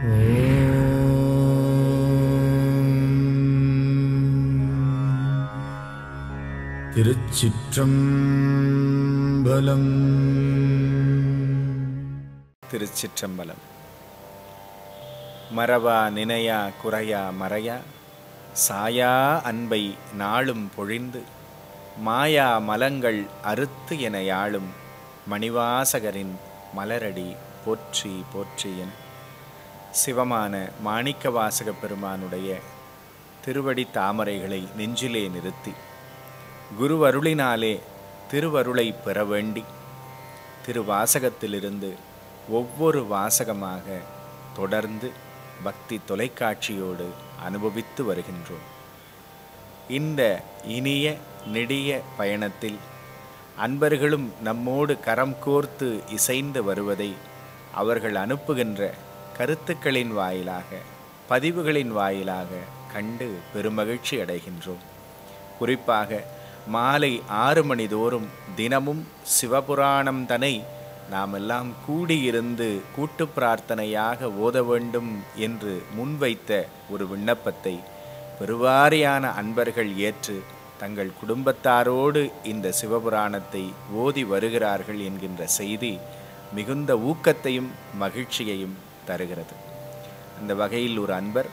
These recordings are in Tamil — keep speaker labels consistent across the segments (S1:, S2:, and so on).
S1: திருச்சிற்றம்பலம்
S2: திருச்சிற்றம்பலம் மறவா நினையா குறையா மறையா சாயா அன்பை நாளும் பொழிந்து மாயா மலங்கள் அறுத்து என யாழும் மணிவாசகரின் மலரடி போற்றி போற்றியன் சிவமான மாணிக்கவாசக பெருமானுடைய திருவடி தாமரைகளை நெஞ்சிலே நிறுத்தி குருவருளினாலே திருவருளை பெற வேண்டி திருவாசகத்திலிருந்து ஒவ்வொரு வாசகமாக தொடர்ந்து பக்தி தொலைக்காட்சியோடு அனுபவித்து வருகின்றோம் இந்த இனிய நெடிய பயணத்தில் அன்பர்களும் நம்மோடு கரம் கோர்த்து இசைந்து வருவதை அவர்கள் அனுப்புகின்ற கருத்துக்களின் வாயிலாக பதிவுகளின் வாயிலாக கண்டு பெருமகிழ்ச்சி அடைகின்றோம் குறிப்பாக மாலை ஆறு மணி தோறும் தினமும் சிவபுராணம் தனை நாமெல்லாம் கூடியிருந்து கூட்டு பிரார்த்தனையாக ஓத வேண்டும் என்று முன்வைத்த ஒரு விண்ணப்பத்தை பெருவாரியான அன்பர்கள் ஏற்று தங்கள் குடும்பத்தாரோடு இந்த சிவபுராணத்தை ஓதி வருகிறார்கள் என்கின்ற செய்தி மிகுந்த ஊக்கத்தையும் மகிழ்ச்சியையும் தருகிறது அந்த வகையில் ஒரு அன்பர்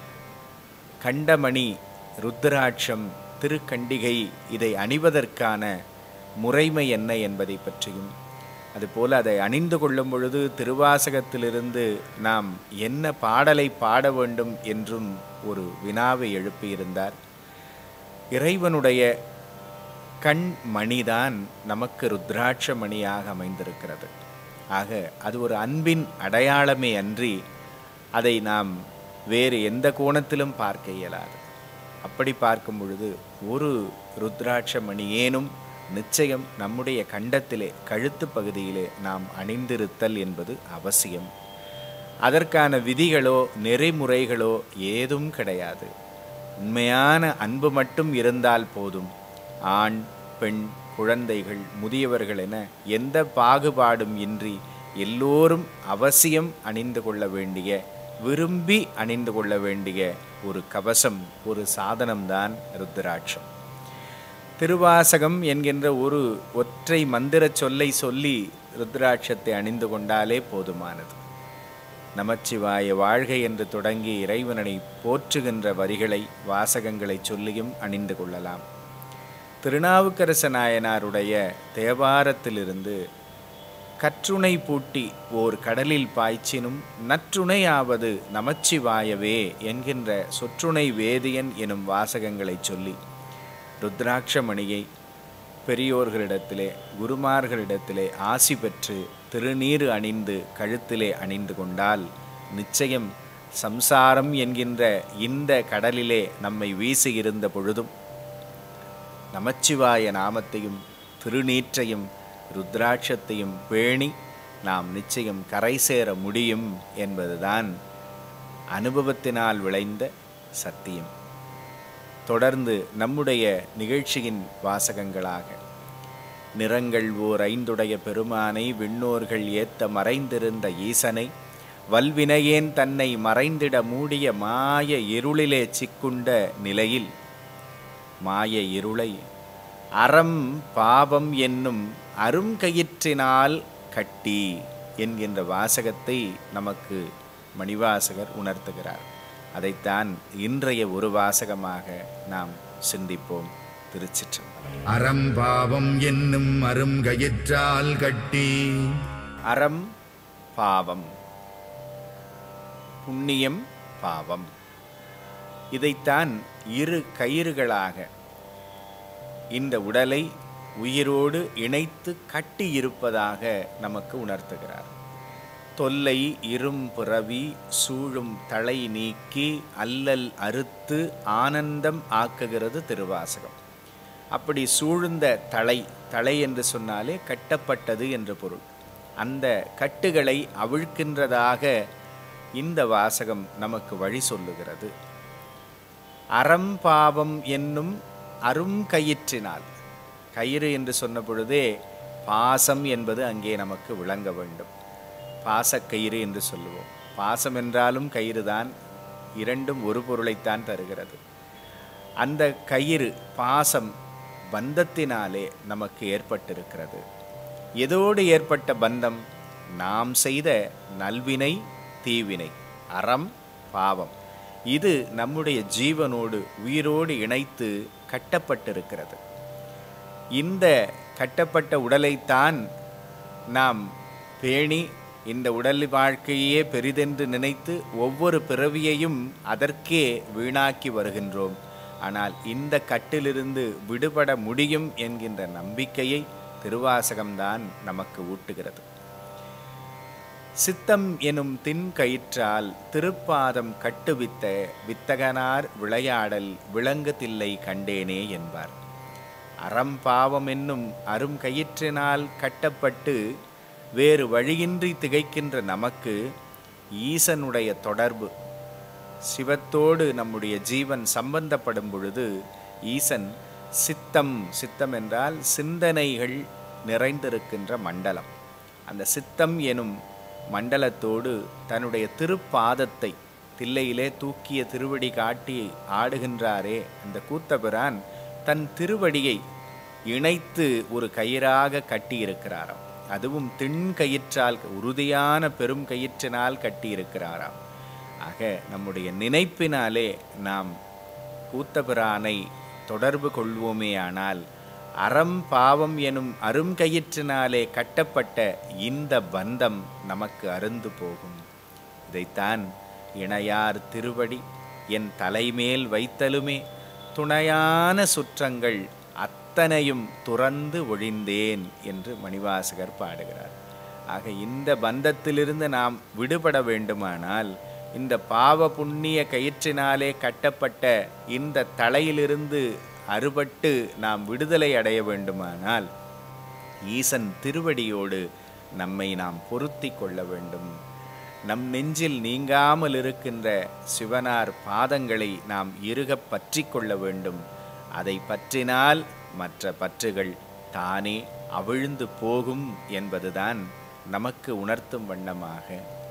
S2: கண்டமணி ருத்ராட்சம் திருக்கண்டிகை இதை அணிவதற்கான முறைமை என்ன என்பதை பற்றியும் அதுபோல் அதை அணிந்து கொள்ளும் பொழுது திருவாசகத்திலிருந்து நாம் என்ன பாடலை பாட வேண்டும் என்றும் ஒரு வினாவை எழுப்பியிருந்தார் இறைவனுடைய கண் மணிதான் நமக்கு ருத்ராட்ச மணியாக அமைந்திருக்கிறது ஆக அது ஒரு அன்பின் அடையாளமே அன்றி அதை நாம் வேறு எந்த கோணத்திலும் பார்க்க இயலாது அப்படி பார்க்கும் பொழுது ஒரு ருத்ராட்ச மணியேனும் நிச்சயம் நம்முடைய கண்டத்திலே கழுத்து பகுதியிலே நாம் அணிந்திருத்தல் என்பது அவசியம் அதற்கான விதிகளோ நெறிமுறைகளோ ஏதும் கிடையாது உண்மையான அன்பு மட்டும் இருந்தால் போதும் ஆண் பெண் குழந்தைகள் முதியவர்கள் என எந்த பாகுபாடும் இன்றி எல்லோரும் அவசியம் அணிந்து கொள்ள வேண்டிய விரும்பி அணிந்து கொள்ள வேண்டிய ஒரு கவசம் ஒரு சாதனம்தான் ருத்ராட்சம் திருவாசகம் என்கின்ற ஒரு ஒற்றை மந்திர சொல்லை சொல்லி ருத்ராட்சத்தை அணிந்து கொண்டாலே போதுமானது நமச்சிவாய வாழ்க என்று தொடங்கி இறைவனனை போற்றுகின்ற வரிகளை வாசகங்களை சொல்லியும் அணிந்து கொள்ளலாம் திருநாவுக்கரச நாயனாருடைய தேவாரத்திலிருந்து கற்றுணை பூட்டி ஓர் கடலில் பாய்ச்சினும் நற்றுணையாவது நமச்சிவாயவே என்கின்ற சொற்றுணை வேதியன் எனும் வாசகங்களை சொல்லி ருத்ராட்சமணியை பெரியோர்களிடத்திலே குருமார்களிடத்திலே ஆசி பெற்று திருநீறு அணிந்து கழுத்திலே அணிந்து கொண்டால் நிச்சயம் சம்சாரம் என்கின்ற இந்த கடலிலே நம்மை வீசியிருந்த பொழுதும் நமச்சிவாய நாமத்தையும் திருநீற்றையும் ருத்ராட்சத்தையும் பேணி நாம் நிச்சயம் கரை சேர முடியும் என்பதுதான் அனுபவத்தினால் விளைந்த சத்தியம் தொடர்ந்து நம்முடைய நிகழ்ச்சியின் வாசகங்களாக நிறங்கள் ஓர் ஐந்துடைய பெருமானை விண்ணோர்கள் ஏத்த மறைந்திருந்த ஈசனை வல்வினையேன் தன்னை மறைந்திட மூடிய மாய இருளிலே சிக்குண்ட நிலையில் மாய இருளை அறம் பாவம் என்னும் அருங்கயிற்றினால் கட்டி என்கின்ற வாசகத்தை நமக்கு மணிவாசகர் உணர்த்துகிறார் அதைத்தான் இன்றைய ஒரு வாசகமாக நாம் சிந்திப்போம் திருச்சிற்றம்பலம்
S1: அறம் பாவம் என்னும் அருங்கயிற்றால் கட்டி
S2: அறம் பாவம் புண்ணியம் பாவம் இதைத்தான் இரு கயிறுகளாக இந்த உடலை உயிரோடு இணைத்து கட்டி இருப்பதாக நமக்கு உணர்த்துகிறார் தொல்லை இரும் பிறவி சூழும் தலை நீக்கி அல்லல் அறுத்து ஆனந்தம் ஆக்குகிறது திருவாசகம் அப்படி சூழ்ந்த தலை தலை என்று சொன்னாலே கட்டப்பட்டது என்று பொருள் அந்த கட்டுகளை அவிழ்க்கின்றதாக இந்த வாசகம் நமக்கு வழி சொல்லுகிறது அறம் பாவம் என்னும் அரும் கயிற்றினால் கயிறு என்று சொன்ன பொழுதே பாசம் என்பது அங்கே நமக்கு விளங்க வேண்டும் பாசக்கயிறு என்று சொல்லுவோம் பாசம் என்றாலும் கயிறு தான் இரண்டும் ஒரு பொருளைத்தான் தருகிறது அந்த கயிறு பாசம் பந்தத்தினாலே நமக்கு ஏற்பட்டிருக்கிறது எதோடு ஏற்பட்ட பந்தம் நாம் செய்த நல்வினை தீவினை அறம் பாவம் இது நம்முடைய ஜீவனோடு உயிரோடு இணைத்து கட்டப்பட்டிருக்கிறது இந்த கட்டப்பட்ட உடலைத்தான் நாம் பேணி இந்த உடல் வாழ்க்கையே பெரிதென்று நினைத்து ஒவ்வொரு பிறவியையும் அதற்கே வீணாக்கி வருகின்றோம் ஆனால் இந்த கட்டிலிருந்து விடுபட முடியும் என்கின்ற நம்பிக்கையை திருவாசகம்தான் நமக்கு ஊட்டுகிறது சித்தம் எனும் தின் கயிற்றால் திருப்பாதம் கட்டுவித்த வித்தகனார் விளையாடல் விளங்குதில்லை கண்டேனே என்பார் அறம் பாவம் என்னும் அரும் கயிற்றினால் கட்டப்பட்டு வேறு வழியின்றி திகைக்கின்ற நமக்கு ஈசனுடைய தொடர்பு சிவத்தோடு நம்முடைய ஜீவன் சம்பந்தப்படும் பொழுது ஈசன் சித்தம் சித்தம் என்றால் சிந்தனைகள் நிறைந்திருக்கின்ற மண்டலம் அந்த சித்தம் எனும் மண்டலத்தோடு தன்னுடைய திருப்பாதத்தை தில்லையிலே தூக்கிய திருவடி காட்டி ஆடுகின்றாரே அந்த கூத்தபிரான் தன் திருவடியை இணைத்து ஒரு கயிறாக கட்டியிருக்கிறாராம் அதுவும் திண் கயிற்றால் உறுதியான பெரும் கயிற்றினால் கட்டியிருக்கிறாராம் ஆக நம்முடைய நினைப்பினாலே நாம் கூத்தபிரானை தொடர்பு கொள்வோமேயானால் அறம் பாவம் எனும் அருங்கயிற்றினாலே கட்டப்பட்ட இந்த பந்தம் நமக்கு அருந்து போகும் இதைத்தான் இணையார் திருவடி என் தலைமேல் வைத்தலுமே துணையான சுற்றங்கள் அத்தனையும் துறந்து ஒழிந்தேன் என்று மணிவாசகர் பாடுகிறார் ஆக இந்த பந்தத்திலிருந்து நாம் விடுபட வேண்டுமானால் இந்த பாவ புண்ணிய கயிற்றினாலே கட்டப்பட்ட இந்த தலையிலிருந்து அறுபட்டு நாம் விடுதலை அடைய வேண்டுமானால் ஈசன் திருவடியோடு நம்மை நாம் பொருத்தி கொள்ள வேண்டும் நம் நெஞ்சில் நீங்காமல் இருக்கின்ற சிவனார் பாதங்களை நாம் இறுகப் பற்றி கொள்ள வேண்டும் அதை பற்றினால் மற்ற பற்றுகள் தானே அவிழ்ந்து போகும் என்பதுதான் நமக்கு உணர்த்தும் வண்ணமாக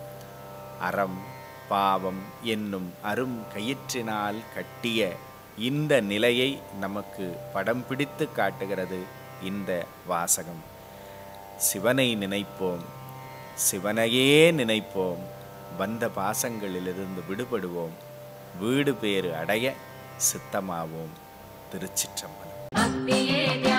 S2: அறம் பாவம் என்னும் அரும் கயிற்றினால் கட்டிய இந்த நிலையை நமக்கு படம் பிடித்து காட்டுகிறது இந்த வாசகம் சிவனை நினைப்போம் சிவனையே நினைப்போம் வந்த பாசங்களிலிருந்து விடுபடுவோம் வீடு பேறு அடைய சித்தமாவோம் திருச்சிற்றம்பலம்
S3: பக்தியே